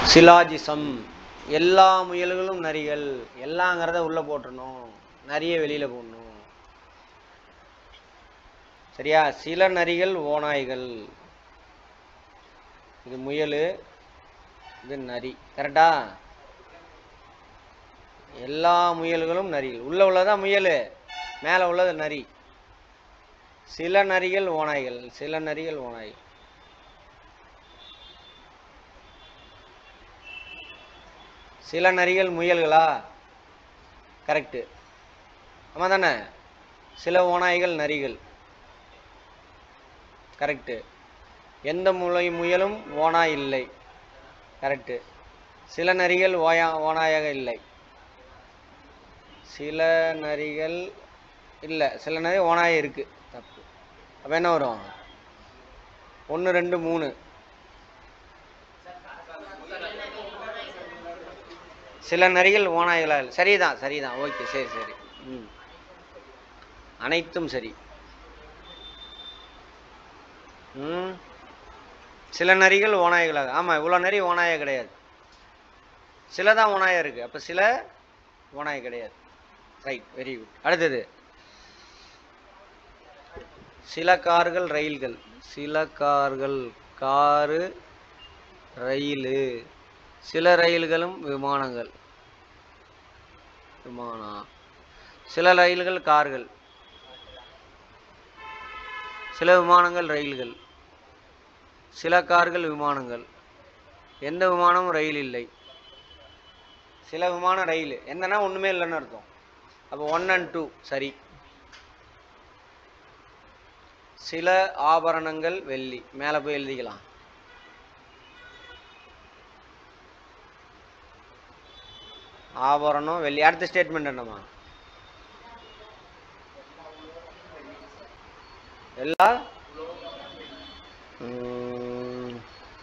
Syllogism எல்லா முயல்களும் நரிகள் எல்லாங்கிறத உள்ள போட்டுறணும் நரிய வெளியில போடணும் சரியா சில நரிகள் ஓநாய்கள் இது முயல் இது நரி கரெக்டா எல்லா முயல்களும் நரிகள் உள்ள உள்ளதான் முயல் மேலே உள்ளது நரி சில நரிகள் ஓநாய்கள் சில நரிகள் ஓநாய்கள் சில நரிகள் முயல்களா கரெக்டு ஆமாம் தானே சில ஓநாய்கள் நரிகள் கரெக்டு எந்த முளை முயலும் ஓனாய் இல்லை கரெக்டு சில நரிகள் ஓயா ஓநாயாக இல்லை சில நரிகள் இல்லை சில நரி ஓனாய் இருக்கு தப்பு அப்போ என்ன வரும் ஒன்று ரெண்டு மூணு சில நரிகள் ஓநாய்களா இல்லை சரிதான் சரிதான் ஓகே சரி சரி ம் அனைத்தும் சரி ம் சில நரிகள் ஓநாய்களாக ஆமாம் இவ்வளோ நரி ஓநாயாக கிடையாது சில தான் ஓநாயாக இருக்குது அப்போ சில ஓநாய் கிடையாது ரைட் வெரி குட் அடுத்தது சில கார்கள் ரயில்கள் சில கார்கள் காரு ரயிலு சில ரயில்களும் விமானங்கள் விமானம் சில ரயில்கள் கார்கள் சில விமானங்கள் ரயில்கள் சில கார்கள் விமானங்கள் எந்த விமானமும் ரயில் இல்லை சில விமானம் ரயில் என்னன்னா ஒன்றுமே இல்லைன்னு அர்த்தம் அப்போ ஒன் அண்ட் டூ சரி சில ஆபரணங்கள் வெள்ளி மேலே போய் எழுதிக்கலாம் ஆபரணம் வெள்ளி அடுத்த ஸ்டேட்மெண்ட் என்னம்மா எல்லா ம்,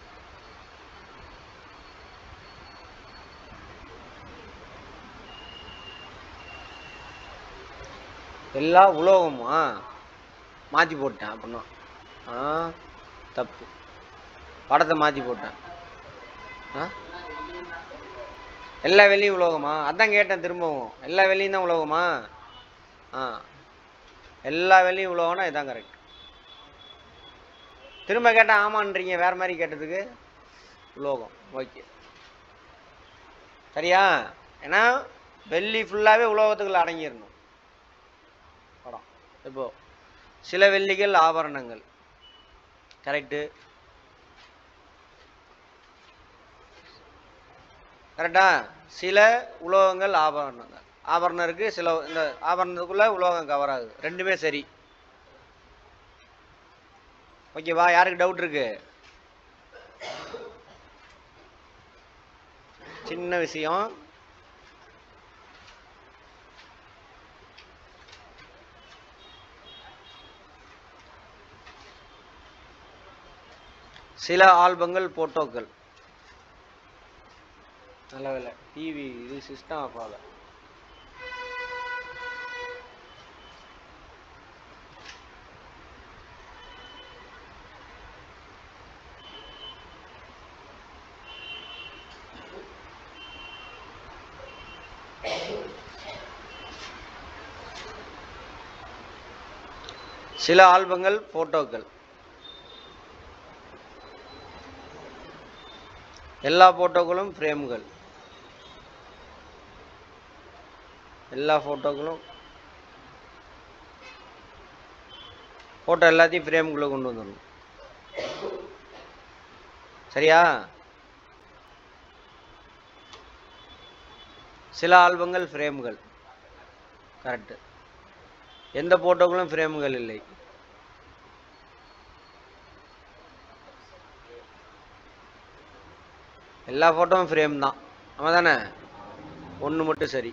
எல்லா உலோகமா மாற்றி போட்டேன் அப்படின்னா ஆ தப்பு படத்தை மாற்றி போட்டேன் ஆ எல்லா வெள்ளியும் உலோகமா அதான் கேட்டேன் திரும்பவும் எல்லா வெள்ளியும் தான் உலோகமா ஆ எல்லா வெள்ளியும் உலோகம்னா இதான் கரெக்ட் திரும்ப கேட்டால் ஆமான்றீங்க வேற மாதிரி கேட்டதுக்கு உலோகம் ஓகே சரியா ஏன்னா வெள்ளி ஃபுல்லாகவே உலோகத்துக்குள்ள அடங்கிடணும் படம் இப்போ சில வெள்ளிகள் ஆபரணங்கள் கரெக்டு கரெக்டா சில உலோகங்கள் ஆபரணங்கள் ஆபரணம் இருக்கு சில இந்த ஆபரணத்துக்குள்ள உலோகம் கவர் ஆகுது ரெண்டுமே சரி ஓகேவா யாருக்கு டவுட் இருக்கு சின்ன விஷயம் சில ஆல்பங்கள் போட்டோக்கள் நல்ல வேலை டிவி இது சிஸ்டம் ஆஃப் ஆகல சில ஆல்பங்கள் போட்டோக்கள் எல்லா போட்டோக்களும் ஃப்ரேம்கள் எல்லா ஃபோட்டோக்களும் ஃபோட்டோ எல்லாத்தையும் ஃப்ரேம்குள்ளே கொண்டு வந்துடணும் சரியா சில ஆல்பங்கள் ஃப்ரேம்கள் கரெக்டு எந்த ஃபோட்டோக்களும் ஃப்ரேம்கள் இல்லை எல்லா ஃபோட்டோவும் ஃப்ரேம் தான் ஆமாம் தானே ஒன்று மட்டும் சரி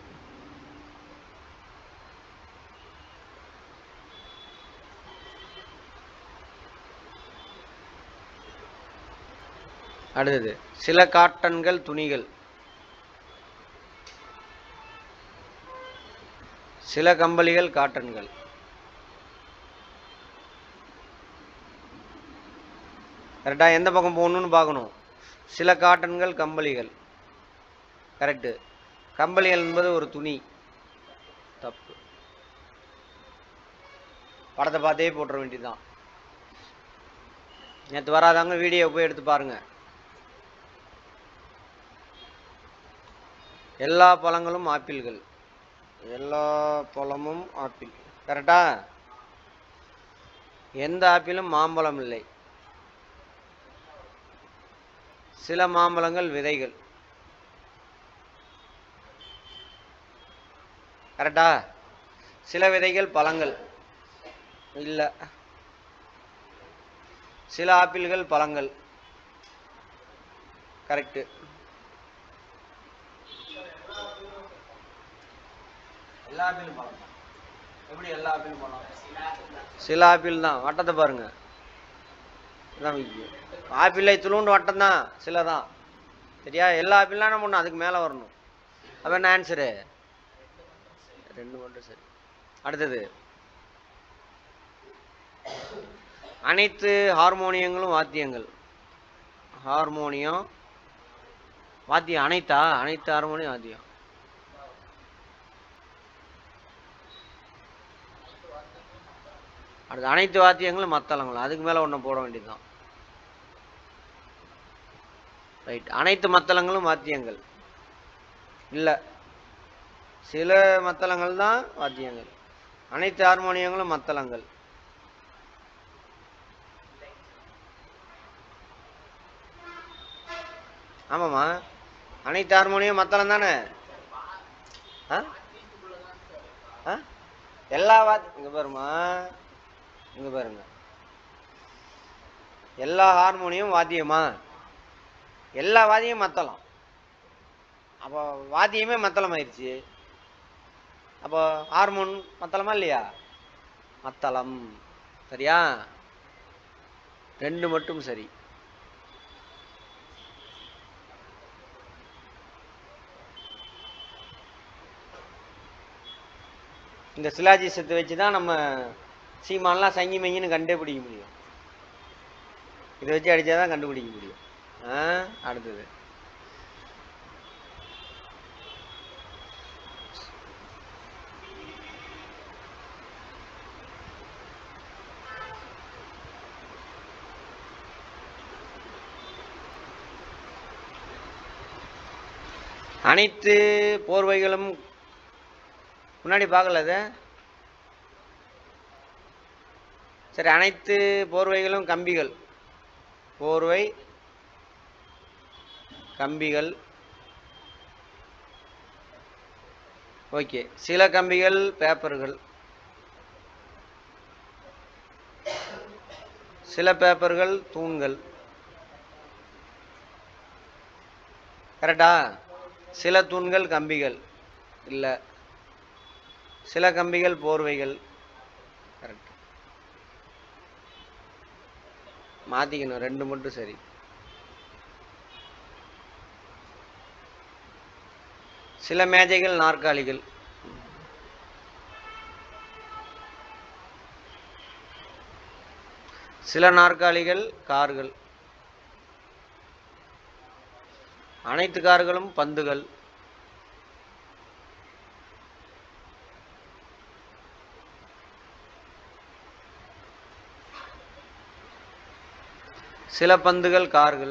அடுத்தது சில காட்டன்கள் துணிகள் சில கம்பளிகள் காட்டன்கள் கரெக்டாக எந்த பக்கம் போகணும்னு பார்க்கணும் சில காட்டன்கள் கம்பளிகள் கரெக்டு கம்பளிகள் என்பது ஒரு துணி தப்பு படத்தை பார்த்தே போட்டுற வேண்டியதுதான் நேற்று வராதவங்க வீடியோ போய் எடுத்து பாருங்க எல்லா பழங்களும் ஆப்பிள்கள் எல்லா பழமும் ஆப்பிள் கரெக்டா எந்த ஆப்பிளும் மாம்பழம் இல்லை சில மாம்பழங்கள் விதைகள் கரெக்டா சில விதைகள் பழங்கள் இல்லை சில ஆப்பிள்கள் பழங்கள் கரெக்டு எல்லா ஆப்பிளும் பழம் தான். எப்படி எல்லா ஆப்பிளும் பழம் சில ஆப்பிள் தான் வட்டத்தை பாருங்க இதான் முக்கியம். ஆப்பிளை துளுண்டு வட்டம் தான் சில தான் சரியா எல்லா ஆப்பிள்லாம் என்ன பண்ணணும் அதுக்கு மேலே வரணும் அப்போ என்ன ஆன்சரு ரெண்டு மட்டும் சரி அடுத்தது அனைத்து ஹார்மோனியங்களும் வாத்தியங்கள் ஹார்மோனியம் வாத்தியம் அனைத்தா அனைத்து ஹார்மோனியம் வாத்தியம் அடுத்து அனைத்து வாத்தியங்களும் மத்தளங்களும் அதுக்கு மேலே ஒன்று போட வேண்டியதுதான் ரைட் அனைத்து மத்தளங்களும் வாத்தியங்கள் இல்லை சில மத்தளங்கள் தான் வாத்தியங்கள் அனைத்து ஹார்மோனியங்களும் மத்தளங்கள் ஆமாம்மா அனைத்து ஹார்மோனியம் மத்தளம் தானே ஆ ஆ எல்லா வாத் இங்கே பாருமா இங்கே பாருங்க எல்லா ஹார்மோனியம் வாத்தியமா எல்லா வாத்தியம் மத்தளம் அப்போ வாத்தியமே மத்தளம் ஆயிடுச்சு அப்போ ஹார்மோன் மத்தளமா இல்லையா மத்தளம் சரியா ரெண்டு மட்டும் சரி இந்த சிலாஜிசத்தை வச்சு தான் நம்ம சீமான்லாம் சங்கி மங்கின்னு கண்டுபிடிக்க முடியும் இதை வச்சு அடித்தா தான் கண்டுபிடிக்க முடியும் ஆ அடுத்தது அனைத்து போர்வைகளும் முன்னாடி பார்க்கல அது சரி அனைத்து போர்வைகளும் கம்பிகள் போர்வை கம்பிகள் ஓகே சில கம்பிகள் பேப்பர்கள் சில பேப்பர்கள் தூண்கள் கரெக்டா சில தூண்கள் கம்பிகள் இல்லை சில கம்பிகள் போர்வைகள் கரெக்ட் மாத்திக்கணும் ரெண்டு மட்டும் சரி சில மேஜைகள் நாற்காலிகள் சில நாற்காலிகள் கார்கள் அனைத்து கார்களும் பந்துகள் சில பந்துகள் கார்கள்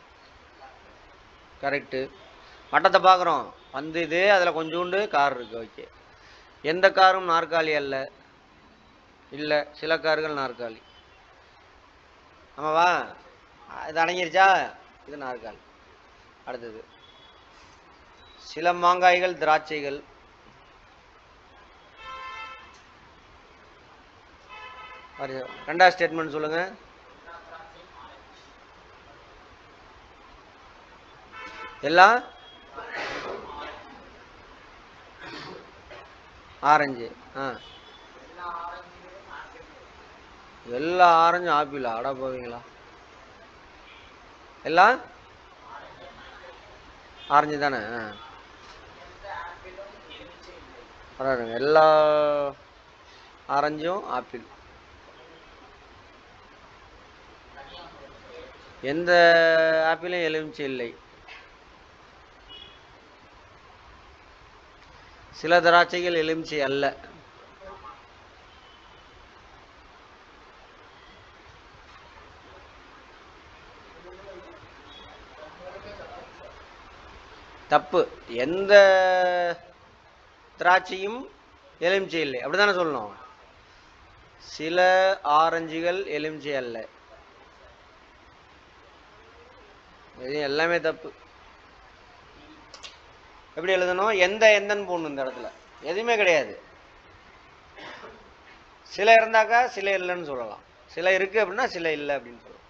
கரெக்டு வட்டத்தை பார்க்குறோம் பந்து இது அதில் கொஞ்சோண்டு கார் இருக்கு ஓகே எந்த காரும் நாற்காலி அல்ல இல்லை சில கார்கள் நாற்காலி ஆமாவா இது அடங்கிருச்சா இது நாற்காலி அடுத்தது சில மாங்காய்கள் திராட்சைகள் பாரு, ரெண்டாவது ஸ்டேட்மெண்ட் சொல்லுங்க எல்லாம் ஆரஞ்சு ஆ எல்லா ஆரஞ்சும் ஆப்பிள் அட போவீங்களா எல்லாம் ஆரஞ்சு தானே ஆ பரவாயில்லைங்க எல்லா ஆரஞ்சும் ஆப்பிள் எந்த ஆப்பிளும் எலுமிச்சை இல்லை சில திராட்சைகள் எலுமிச்சை அல்ல தப்பு எந்த திராட்சையும் எலுமிச்சை இல்லை அப்படிதானே சொல்லணும் சில ஆரஞ்சுகள் எலுமிச்சை அல்ல இது எல்லாமே தப்பு எப்படி எழுதணும் எந்த எந்தன்னு போடணும் இந்த இடத்துல எதுவுமே கிடையாது சில இருந்தாக்கா சில இல்லைன்னு சொல்லலாம் சில இருக்கு அப்படின்னா சில இல்லை அப்படின்னு சொல்லலாம்